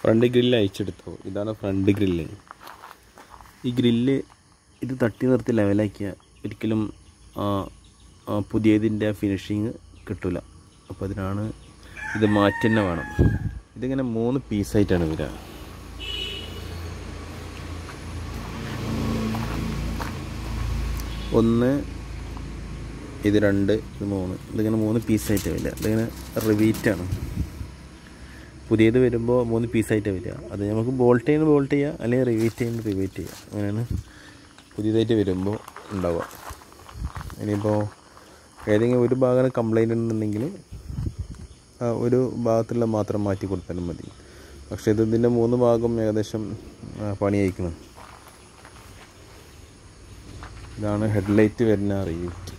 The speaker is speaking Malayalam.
ഫ്രണ്ട് ഗ്രില്ല് അയച്ചെടുത്തു ഇതാണ് ഫ്രണ്ട് ഗ്രില്ല് ഈ ഗ്രില്ല് ഇത് തട്ടി നിർത്തി ലെവലാക്കിയ ഒരിക്കലും ആ, ആ പുതിയതിൻ്റെ ഫിനിഷിങ് കിട്ടില്ല അപ്പോൾ അതിനാണ് ഇത് മാറ്റി തന്നെ വേണം ഇതിങ്ങനെ മൂന്ന് പീസായിട്ടാണ് വരിക ഒന്ന് ഇത് രണ്ട് ഇത് മൂന്ന് ഇതിങ്ങനെ മൂന്ന് പീസായിട്ട് വരിക ഇതിങ്ങനെ റിവീറ്റാണ് പുതിയത് വരുമ്പോൾ മൂന്ന് പീസായിട്ട് വരിക അത് നമുക്ക് ബോൾട്ട് ചെയ്യുന്ന ബോൾട്ട് ചെയ്യുക അല്ലെങ്കിൽ റിവീറ്റ് ചെയ്യുന്ന റിവീറ്റ് ചെയ്യുക അങ്ങനെയാണ് പുതിയതായിട്ട് വരുമ്പോൾ ഉണ്ടാവുക ഇനിയിപ്പോൾ ഏതെങ്കിലും ഒരു ഭാഗം കംപ്ലൈൻറ്റ് ഉണ്ടെന്നുണ്ടെങ്കിൽ ആ ഒരു ഭാഗത്തുള്ള മാത്രം മാറ്റി കൊടുത്താലും മതി പക്ഷേ ഇത് ഇതിൻ്റെ മൂന്ന് ഭാഗം ഏകദേശം ആ, പണി അയക്കണം ഇതാണ് ഹെഡ്ലൈറ്റ് വരുന്ന റിവീറ്റ്